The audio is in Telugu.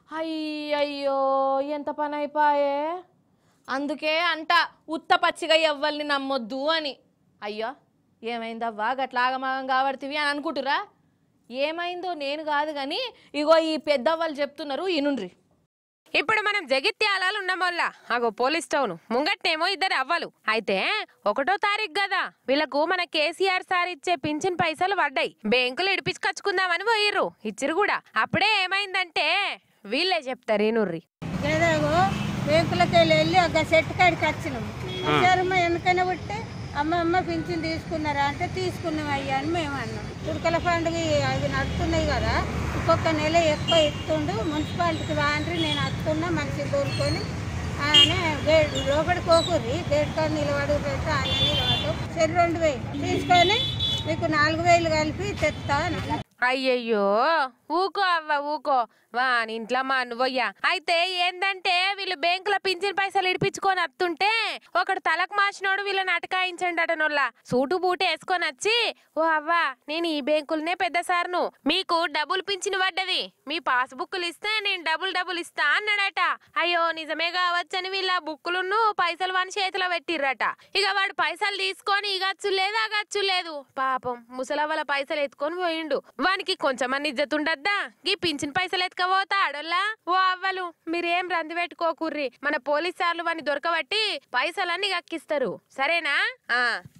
అయ్యయ్యో ఎంత పని అయిపోయే అందుకే అంట ఉత్త పచ్చిగా ఎవ్వల్ని నమ్మొద్దు అని అయ్యో ఏమైందవ్వా గట్లాగమాగం కాబడుతుంది అని అనుకుంటురా ఏమైందో నేను కాదు కానీ ఇగో ఈ పెద్దవ్వలు చెప్తున్నారు ఇనుండ్రి ఇప్పుడు మనం జగిత్యాలలో ఉన్నామోల్లా అగో పోలీస్ టౌన్ ముంగట్నేమో ఇద్దరు అవ్వలు అయితే ఒకటో తారీఖు కదా వీళ్ళకు మన కేసీఆర్ సార్ ఇచ్చే పింఛన్ పైసలు పడ్డాయి బ్యాంకులు ఇడిపించుకొచ్చుకుందామని పోయిర్రు ఇచ్చిరు కూడా అప్పుడే ఏమైందంటే వీళ్ళే చెప్తారు ఏనుర్రి ఏదేగో బ్యాంకులకి వెళ్ళి వెళ్ళి ఒక సెట్ కాడికి వచ్చినాం వచ్చారమ్మ ఎందుకైనా పుట్టి అమ్మ అమ్మ పింఛన్ తీసుకున్నారా అంటే తీసుకున్నాం అయ్యా అని మేము అన్నాం ఉడకల పండుగ అవి నడుస్తున్నాయి కదా ఇంకొక నెల ఎక్కువ ఇస్తుండు మున్సిపాలిటీకి వాండ్రి నేను వస్తున్నా మనిషి తోలుకొని ఆయన గేట్ లోపలికి పోకుర్రి గేట్ కాడ నిలబడు పెట్టి ఆయన నిలబడు సరే రెండు వేలు తీసుకొని మీకు నాలుగు వేలు కలిపి తెస్తా అని అన్నా. అయ్యయ్యో ఊకో అవ్వ ఊకో వాని ఇంట్లో మా నువ్వయ్యా అయితే ఏందంటే వీళ్ళు బ్యాంకుల పింఛన్ పైసలు ఇడిపించుకొని వస్తుంటే ఒకడు తలకు మార్చినోడు వీళ్ళని అటకాయించండి నొల్ల సూటు బూటు వేసుకొని వచ్చి ఓ అవ్వా నేను ఈ బ్యాంకులనే పెద్ద సార్ను మీకు డబ్బులు పింఛన్ పడ్డది మీ పాస్ బుక్కులు ఇస్తే నేను డబుల్ డబుల్ ఇస్తా అన్నాడట అయ్యో నిజమే కావచ్చని వీళ్ళ బుక్కులున్ను పైసలు వాని చేతిలో పెట్టిర్రట ఇక వాడు పైసలు తీసుకొని ఇగచ్చు లేదు అగచ్చు లేదు పాపం ముసలవ్వల పైసలు ఎత్తుకొని పోయిండు వానికి కొంచెమని ఇజ్జత్ ఉండద్దా గీ పింఛన్ పైసలు ఎత్తుకపోతా ఆడోల్లా ఓ అవ్వలు మీరేం రంది పెట్టుకోకుర్రి మన పోలీస్ సార్లు వాని దొరకబట్టి పైసలన్నీ కక్కిస్తారు సరేనా ఆ